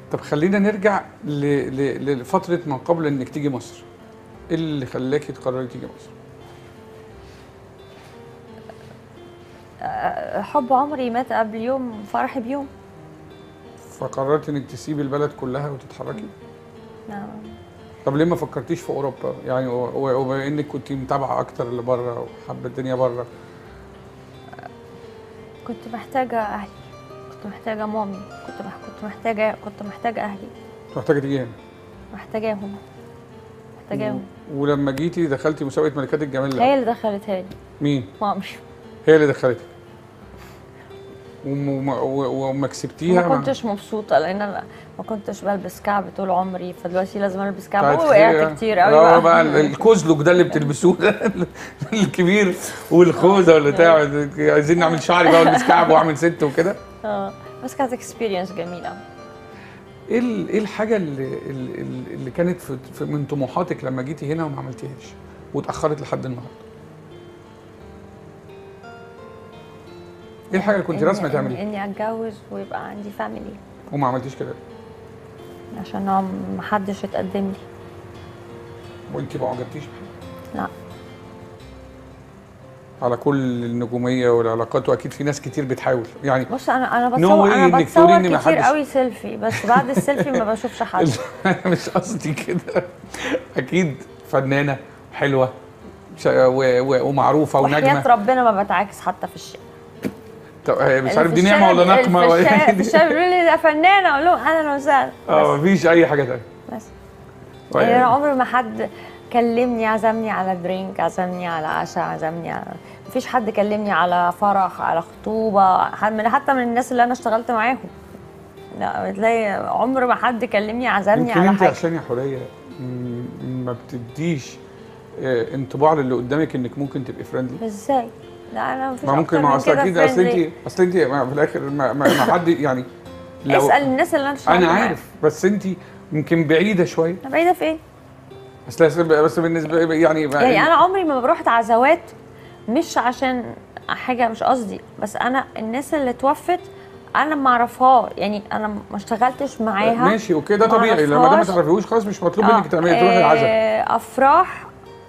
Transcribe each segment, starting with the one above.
طب خلينا نرجع ل... ل... لفتره ما قبل انك تيجي مصر ايه اللي خلاكي تقرري تيجي مصر آه، حب عمري مات قبل يوم فرحي بيوم فقررت انك تسيبي البلد كلها وتتحركي نعم. طب ليه ما فكرتيش في اوروبا يعني و- و- وبما انك كنت متابعه اكتر اللي بره وحابه الدنيا بره كنت محتاجة أهلي كنت محتاجة مامي كنت مح... كنت محتاجة كنت محتاجة أهلي كنت محتاجه تيجي هنا محتاجاهم محتاجاهم ولما جيتي دخلتي مسابقه ملكات الجمال هي اللي دخلتها لي مين مامي هي اللي دخلتك وم- وما و- وما كسبتيها ما كنتش مبسوطة لأن أنا ما كنتش بلبس كعب طول عمري فدلوقتي لازم ألبس كعب بتاعت ووقعت خير. كتير لا، قوي هو بقى ال- الكوزلوك ده اللي بتلبسوه ده الكبير والخوذه واللي بتاع عايزين نعمل شعري بقى والبس كعب واعمل ست وكده اه بس كانت اكسبيرينس جميلة ايه ال- ايه الحاجه اللي اللي, اللي كانت في في- من طموحاتك لما جيتي هنا وما عملتيهاش واتاخرت لحد النهارده ايه الحاجه اللي كنت إني- راسمه إني- تعمليها إني أتجوز ويبقى عندي فاميلي وما عملتيش كده عشان هو محدش اتقدم لي وانت ما عجبتيش بحاجة؟ لا على كل النجوميه والعلاقات واكيد في ناس كتير بتحاول يعني بص انا انا No بتصور way انا إنك بتصور تقولي إن ما كتير حدش- قوي سيلفي بس بعد السيلفي ما بشوفش حد مش قصدي كده اكيد فنانه حلوه شا- و- و- ومعروفه وحياة ونجمه ربنا ما بتعاكس حتى في الشارع طب هي مش عارف في دي نعمه الشارع- ولا نقمه في ولا الشارع- إيه في دي؟ الشارع بيقولوا لي ده فنانه اقول لهم اهلا وسهلا اه بس مفيش اي حاجه تانية بس يعني انا عمري ما حد كلمني عزمني على درينك عزمني على عشاء عزمني على مفيش حد كلمني على فرح على خطوبه حد من حتى من الناس اللي انا اشتغلت معاهم لا بتلاقي عمر ما حد كلمني عزمني يمكن على انت حاجه عشان يا حوريه م- ما بتديش آه، انطباع للي قدامك انك ممكن تبقي فريندلي ازاي؟ لا انا مفيش ما ممكن أكتر ما من اصل كده اكيد اصل friendly. انت اصل انت ما- في الاخر ما, ما, ما حد يعني لو اسال الناس اللي انا اشتغلت انا معاهم. عارف بس انت يمكن بعيده شويه انا بعيده في ايه؟ بس بس بالنسبه يعني يعني انا عمري ما رحت عزوات مش عشان حاجه مش قصدي بس انا الناس اللي توفت انا ما اعرفها يعني انا ما اشتغلتش معاها ماشي اوكي ده ما طبيعي لما ده ما أعرفهاش. تعرفيهوش خلاص مش مطلوب آه، منك تعملي تروحي العزاء آه، افراح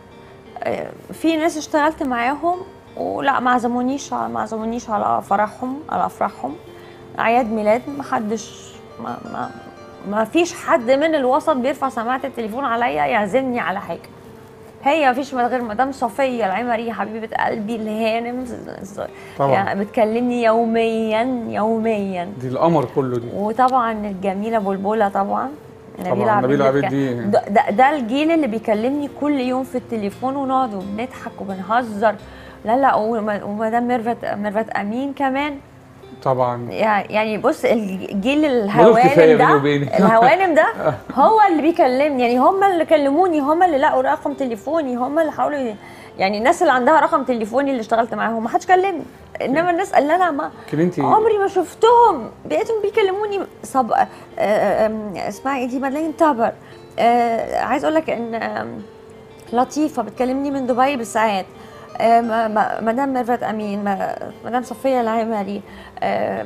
آه، في ناس اشتغلت معاهم ولا ما عزمونيش ما عزمونيش على فرحهم على افراحهم اعياد ميلاد ما حدش ما, ما ما فيش حد من الوسط بيرفع سماعه التليفون عليا يعزمني على حاجه هي ما فيش غير مدام صفيه العمري حبيبه قلبي الهانم طبعا. يعني بتكلمني يوميا يوميا دي القمر كله دي وطبعا الجميله بلبله طبعا طبعا نبيلة عبيد بتك- دي ده, ده, ده الجيل اللي بيكلمني كل يوم في التليفون ونقعد وبنضحك وبنهزر لا لا وم- ومدام ميرفت ميرفت امين كمان طبعا يع- يعني بص الجيل دول كفاية الهوانم بيني ده وبينك. الهوانم ده هو اللي بيكلمني يعني هم اللي كلموني هم اللي لقوا رقم تليفوني هم اللي حاولوا ي- يعني الناس اللي عندها رقم تليفوني اللي اشتغلت معاهم ما حدش كلمني انما الناس اللي انا ما يمكن انت عمري ما شفتهم بقيتهم بيكلموني صب آه، آم، اسمها ايه دي مدلين تابر آه، عايز اقول لك ان آم، لطيفه بتكلمني من دبي بالساعات آه، ما- ما- مدام ميرفت امين ما- مدام صفيه العمري آم،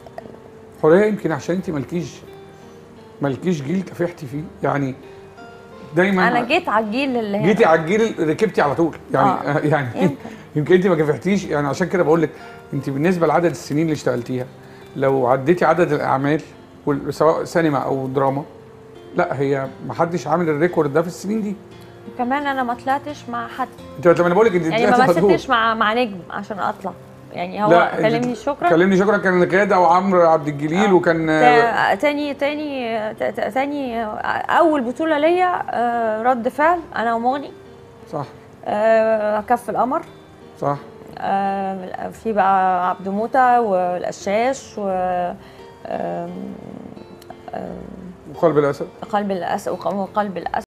حوريه يمكن عشان انت مالكيش مالكيش جيل كافحتي فيه يعني دايما انا جيت على الجيل اللي هنا جيتي على الجيل اللي ركبتي على طول يعني آه. آه. يعني يمكن. يمكن انت ما كافحتيش يعني عشان كده بقول لك انت بالنسبه لعدد السنين اللي اشتغلتيها لو عديتي عدد الاعمال وال- سواء سينما او دراما لا هي ما حدش عامل الريكورد ده في السنين دي كمان انا ما طلعتش مع حد انت لما انا بقول لك انت يعني ما طلعتي فتهور. مثلتش مع مع نجم عشان اطلع يعني هو لا، انت كلمني شكرا كلمني شكرا كان غاده وعمرو عبد الجليل آه. وكان تا- تاني تاني تا- تا- تاني اول بطوله ليا آه، رد فعل انا ومغني صح آه، كف القمر صح آه، في بقى عبد موته والقشاش و آم، وقلب الاسد قلب الاسد وقلب الاسد